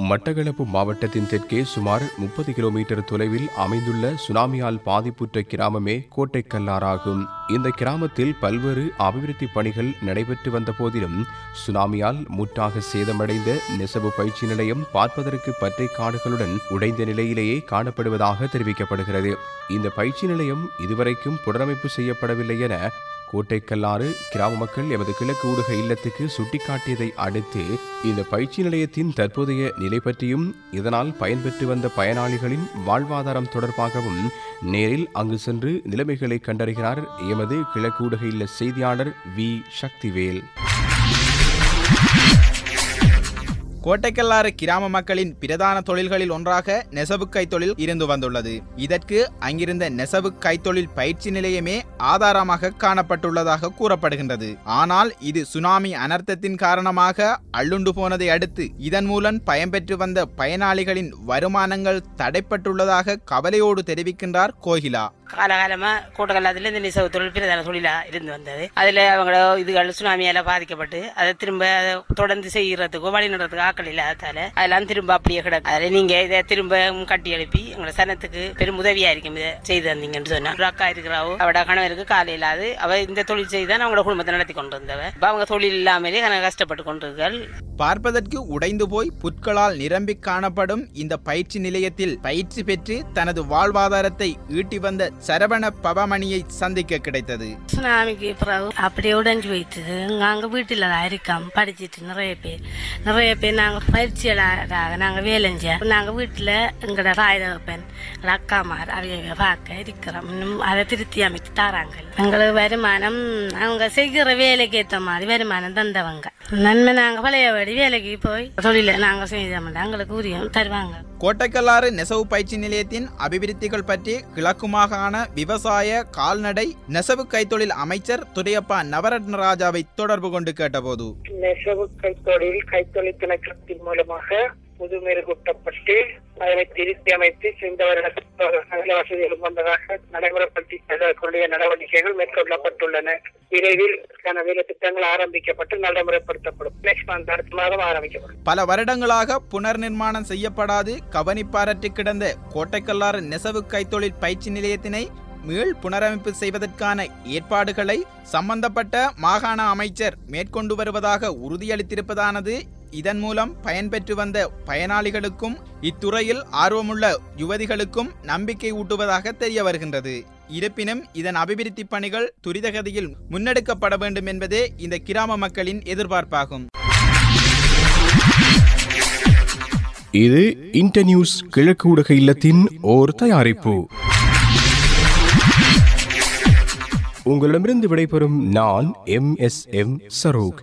மட்டக்களப்பு மாவட்டத்தின் தெற்கே சுமார் முப்பது கிலோமீட்டர் தொலைவில் அமைந்துள்ள சுனாமியால் பாதிப்புற்ற கிராமமே கோட்டைக்கல்லாறாகும் இந்த கிராமத்தில் பல்வேறு அபிவிருத்தி பணிகள் நடைபெற்று வந்த போதிலும் சுனாமியால் முற்றாக சேதமடைந்த நெசவு பயிற்சி நிலையம் பார்ப்பதற்கு பற்றை காடுகளுடன் உடைந்த நிலையிலேயே காணப்படுவதாக தெரிவிக்கப்படுகிறது இந்த பயிற்சி நிலையம் இதுவரைக்கும் புனரமைப்பு செய்யப்படவில்லை என கோட்டைக்கல்லாறு கிராம மக்கள் எமது கிழக்கு ஊடக இல்லத்துக்கு சுட்டிக்காட்டியதை அடுத்து இந்த பயிற்சி நிலையத்தின் தற்போதைய நிலை பற்றியும் இதனால் பயன்பெற்று வந்த பயனாளிகளின் வாழ்வாதாரம் தொடர்பாகவும் நேரில் அங்கு சென்று நிலைமைகளை கண்டறிகிறார் எமது கிழக்கு ஊடக இல்ல செய்தியாளர் வி சக்திவேல் கோட்டைக்கல்லாறு கிராம மக்களின் பிரதான தொழில்களில் ஒன்றாக நெசவு கைத்தொழில் இருந்து வந்துள்ளது இதற்கு அங்கிருந்த நெசவு கைத்தொழில் பயிற்சி நிலையமே ஆதாரமாக காணப்பட்டுள்ளதாக கூறப்படுகின்றது ஆனால் இது சுனாமி அனர்த்தத்தின் காரணமாக அள்ளுண்டு போனதை அடுத்து இதன் மூலம் பயன்பெற்று வந்த பயனாளிகளின் வருமானங்கள் தடைப்பட்டுள்ளதாக கவலையோடு தெரிவிக்கின்றார் கோகிலா காலகாலமா கூட்டக்கல்லாத்துல இந்த நெசவு தொழில் பிரதான தொழிலா இருந்து வந்தது அதுல அவங்க இதுகள் சுனாமியால பாதிக்கப்பட்டு அதை திரும்ப அதை தொடர்ந்து செய்யறதுக்கோ வழி நடத்துக்கு ஆக்கள் இல்லாதால அதெல்லாம் திரும்ப அப்படியே கிடக்கு அதில் நீங்க இதை திரும்ப கட்டி எழுப்பி எங்களை சனத்துக்கு பெரும் உதவியா இருக்கும் இதை செய்து தந்தீங்கன்னு சொன்னா ஒரு அக்கா இருக்கிறாவோ அவட கணவருக்கு காலை இல்லாது அவ இந்த தொழில் செய்து தான் அவங்களோட குடும்பத்தை நடத்தி கொண்டு வந்தவ இப்ப அவங்க தொழில் இல்லாமலே கணக்கு கஷ்டப்பட்டு கொண்டிருக்காள் பார்ப்பதற்கு உடைந்து போய் புற்களால் நிரம்பி காணப்படும் இந்த பயிற்சி நிலையத்தில் பயிற்சி பெற்று தனது வாழ்வாதாரத்தை ஈட்டி வந்த சரவண பவமணியை சந்திக்க கிடைத்தது சுனாமிக்கு பிறகு அப்படியே உடைஞ்சு போயிட்டுது நாங்கள் வீட்டில் தான் இருக்கோம் படிச்சுட்டு நிறைய பேர் நிறைய பேர் நாங்கள் பயிற்சியாளராக நாங்கள் வேலை செஞ்சோம் நாங்கள் வீட்டில் எங்களோட ராய் தகப்பன் எங்களோட அக்காமார் அவங்க பார்க்க இருக்கிறோம் இன்னும் அதை திருத்தி அமைத்து தராங்க எங்களுக்கு வருமானம் அவங்க செய்கிற வேலைக்கு ஏற்ற மாதிரி வருமானம் தந்தவங்க நன்மை நாங்கள் பழையபடி வேலைக்கு போய் தொழிலை நாங்கள் செஞ்சோம்னா எங்களுக்கு ஊதியம் தருவாங்க கோட்டைக்கல்லாறு நெசவு பயிற்சி நிலையத்தின் அபிவிருத்திகள் பற்றி கிழக்கு மாகாண விவசாய கால்நடை நெசவு கைத்தொழில் அமைச்சர் துரையப்பா நவரத்ன ராஜாவை தொடர்பு கொண்டு கேட்டபோது நெசவு கைத்தொழில் கைத்தொழில் திணைக்களத்தின் மூலமாக புதுமெருகூட்டப்பட்டு அதனை திருத்தி அமைத்து இந்த வருட சகல வசதிகளும் வந்ததாக நடைமுறைப்படுத்தி செல்லக்கூடிய நடவடிக்கைகள் மேற்கொள்ளப்பட்டுள்ளன விரைவில் இதற்கான வேலை திட்டங்கள் ஆரம்பிக்கப்பட்டு நடைமுறைப்படுத்தப்படும் நெக்ஸ்ட் மந்த் அடுத்த மாதம் ஆரம்பிக்கப்படும் பல வருடங்களாக புனர் நிர்மாணம் செய்யப்படாது கவனிப்பாரற்று கிடந்த கோட்டைக்கல்லாறு நெசவு கைத்தொழில் பயிற்சி நிலையத்தினை மீள் புனரமைப்பு செய்வதற்கான ஏற்பாடுகளை சம்பந்தப்பட்ட மாகாண அமைச்சர் மேற்கொண்டு வருவதாக உறுதியளித்திருப்பதானது இதன் மூலம் பயன்பெற்று வந்த பயனாளிகளுக்கும் இத்துறையில் ஆர்வமுள்ள யுவதிகளுக்கும் நம்பிக்கை ஊட்டுவதாக தெரிய வருகின்றது இருப்பினும் இதன் அபிவிருத்தி பணிகள் துரிதகதியில் முன்னெடுக்கப்பட வேண்டும் என்பதே இந்த கிராம மக்களின் எதிர்பார்ப்பாகும் இது இன்டர்நியூஸ் கிழக்கு ஊடக இல்லத்தின் ஓர் தயாரிப்பு உங்களிடமிருந்து விடைபெறும் நான் எம் எஸ் எம் சரோக்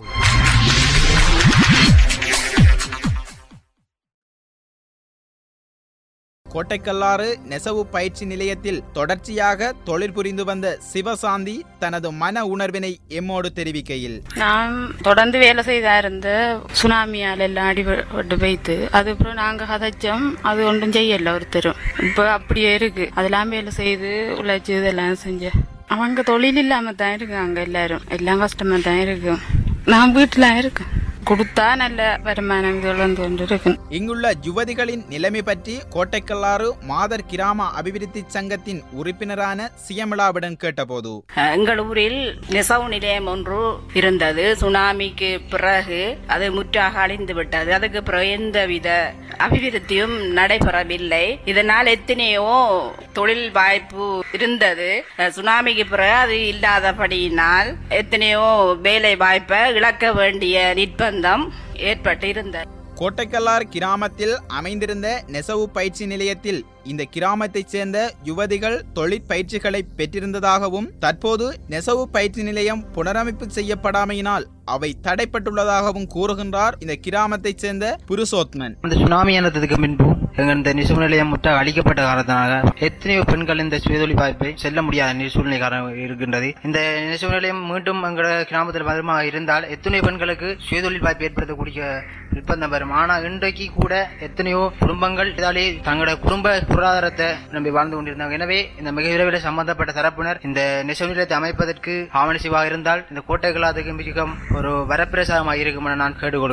கோட்டைக்கல்லாறு நெசவு பயிற்சி நிலையத்தில் தொடர்ச்சியாக தொழில் புரிந்து வந்த சிவசாந்தி தனது மன உணர்வினை எம்மோடு தெரிவிக்கையில் நான் தொடர்ந்து வேலை செய்தா இருந்த சுனாமியால் எல்லாம் அடிபட்டு போய்த்து அதுக்கப்புறம் நாங்கள் கதைச்சோம் அது ஒன்றும் செய்யல ஒருத்தரும் இப்போ அப்படியே இருக்கு அதெல்லாம் வேலை செய்து உழைச்சி இதெல்லாம் செஞ்சேன் அவங்க தொழில் இல்லாமல் தான் இருக்காங்க எல்லாரும் எல்லாம் கஷ்டமாக தான் இருக்கும் நான் வீட்டில் இருக்கேன் கொடுத்தா நல்ல வருமானம் இது வந்து கொண்டு இருக்கு இங்குள்ள யுவதிகளின் நிலைமை பற்றி கோட்டைக்கல்லாறு மாதர் கிராம அபிவிருத்தி சங்கத்தின் உறுப்பினரான சியமிளாவிடம் கேட்டபோது எங்கள் ஊரில் நெசவு நிலையம் ஒன்று இருந்தது சுனாமிக்கு பிறகு அது முற்றாக அழிந்து விட்டது அதுக்கு பிறகு எந்தவித அபிவிருத்தியும் நடைபெறவில்லை இதனால் எத்தனையோ தொழில் வாய்ப்பு இருந்தது சுனாமிக்கு பிறகு அது இல்லாதபடியினால் எத்தனையோ வேலை வாய்ப்பை இழக்க வேண்டிய நிர்பந்தம் ஏற்பட்டு இருந்தது கோட்டைக்கல்லார் கிராமத்தில் அமைந்திருந்த நெசவு பயிற்சி நிலையத்தில் இந்த கிராமத்தைச் சேர்ந்த யுவதிகள் தொழிற்பயிற்சிகளை பெற்றிருந்ததாகவும் தற்போது நெசவு பயிற்சி நிலையம் புனரமைப்பு செய்யப்படாமையினால் அவை தடைப்பட்டுள்ளதாகவும் கூறுகின்றார் இந்த கிராமத்தைச் சேர்ந்த புருஷோத்மன் இந்த சுனாமி இனத்துக்கு முன்பு எங்கள் இந்த நிசும நிலையம் முற்றாக அழிக்கப்பட்ட காரணத்தினால எத்தனையோ பெண்கள் இந்த சுயதொழில் வாய்ப்பை செல்ல முடியாத சூழ்நிலை காரணம் இருக்கின்றது இந்த நிசும நிலையம் மீண்டும் எங்களோட கிராமத்தில் வருமாக இருந்தால் எத்தனையோ பெண்களுக்கு சுயதொழில் வாய்ப்பு ஏற்படுத்தக்கூடிய நிர்பந்தம் வரும் ஆனால் இன்றைக்கு கூட எத்தனையோ குடும்பங்கள் இதாலே தங்களோட குடும்ப பொருளாதாரத்தை நம்பி வாழ்ந்து கொண்டிருந்தாங்க எனவே இந்த மிக விரைவில் சம்பந்தப்பட்ட தரப்பினர் இந்த நெசவு நிலையத்தை அமைப்பதற்கு ஆவண செய்வாக இருந்தால் இந்த கோட்டை கலாத்துக்கு மிகவும் ஒரு வரப்பிரசாதமாக இருக்கும் என நான் கேட்டுக்கொள்கிறேன்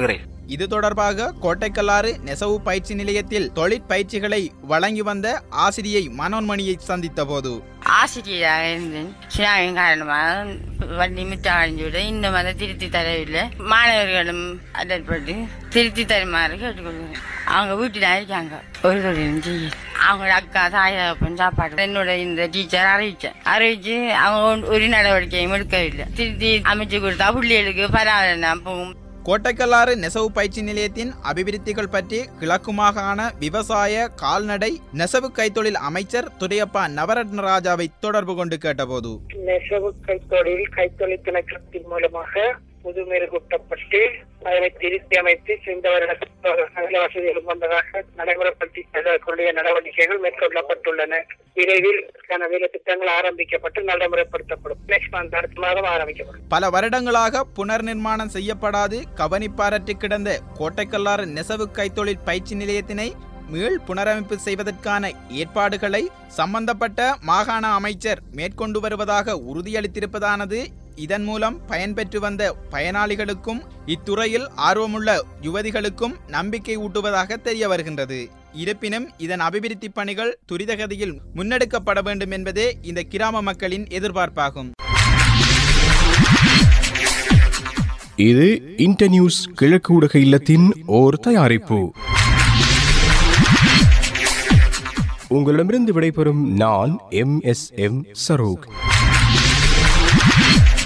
இது தொடர்பாக கோட்டைக்கல்லாறு நெசவு பயிற்சி நிலையத்தில் தொழிற்பயிற்சிகளை வழங்கி வந்த ஆசிரியை மனோன்மணியை சந்தித்த போது ஆசிரியராக இருந்தேன் சுனாமியின் காரணமாக வண்டி மிச்சம் அடைஞ்சு விட இன்னும் அதை திருத்தி தரவில்லை மாணவர்களும் அதற்பட்டு திருத்தி தருமாறு கேட்டுக்கொள்கிறேன் அவங்க வீட்டில் இருக்காங்க ஒரு தொழிலும் செய்ய அவங்களோட அக்கா தாயப்பன் சாப்பாடு என்னோட இந்த டீச்சர் அறிவிச்சேன் அறிவிச்சு அவங்க ஒன்- ஒரு நடவடிக்கையும் எடுக்கவில்லை திருத்தி அமைச்சு கொடுத்தா பிள்ளைகளுக்கு பரவாயில்ல போகும் கோட்டைக்கல்லாறு நெசவு பயிற்சி நிலையத்தின் அபிவிருத்திகள் பற்றி கிழக்கு மாகாண விவசாய கால்நடை நெசவு கைத்தொழில் அமைச்சர் துரையப்பா நவரத்ன ராஜாவை தொடர்பு கொண்டு கேட்டபோது நெசவு கைத்தொழில் கைத்தொழில் திணைக்களத்தின் மூலமாக புதுமெருகூட்டப்பட்டு அதனை திருத்தி அமைத்து சென்ற வருட சகல வசதிகளும் வந்ததாக நடைமுறைப்படுத்தி செல்லக்கூடிய நடவடிக்கைகள் மேற்கொள்ளப்பட்டுள்ளன விரைவில் இதற்கான வேலை திட்டங்கள் ஆரம்பிக்கப்பட்டு நடைமுறைப்படுத்தப்படும் நெக்ஸ்ட் மந்த் அடுத்த மாதம் ஆரம்பிக்கப்படும் பல வருடங்களாக புனர் நிர்மாணம் செய்யப்படாது கவனிப்பாரற்று கிடந்த கோட்டைக்கல்லாறு நெசவு கைத்தொழில் பயிற்சி நிலையத்தினை மீள் புனரமைப்பு செய்வதற்கான ஏற்பாடுகளை சம்பந்தப்பட்ட மாகாண அமைச்சர் மேற்கொண்டு வருவதாக உறுதியளித்திருப்பதானது இதன் மூலம் பயன்பெற்று வந்த பயனாளிகளுக்கும் இத்துறையில் ஆர்வமுள்ள யுவதிகளுக்கும் நம்பிக்கை ஊட்டுவதாக தெரிய வருகின்றது இருப்பினும் இதன் அபிவிருத்தி பணிகள் துரிதகதியில் முன்னெடுக்கப்பட வேண்டும் என்பதே இந்த கிராம மக்களின் எதிர்பார்ப்பாகும் இது இன்டர்நியூஸ் கிழக்கு ஊடக இல்லத்தின் ஓர் தயாரிப்பு உங்களிடமிருந்து விடைபெறும் நான் எம் எஸ் எம் சரோக்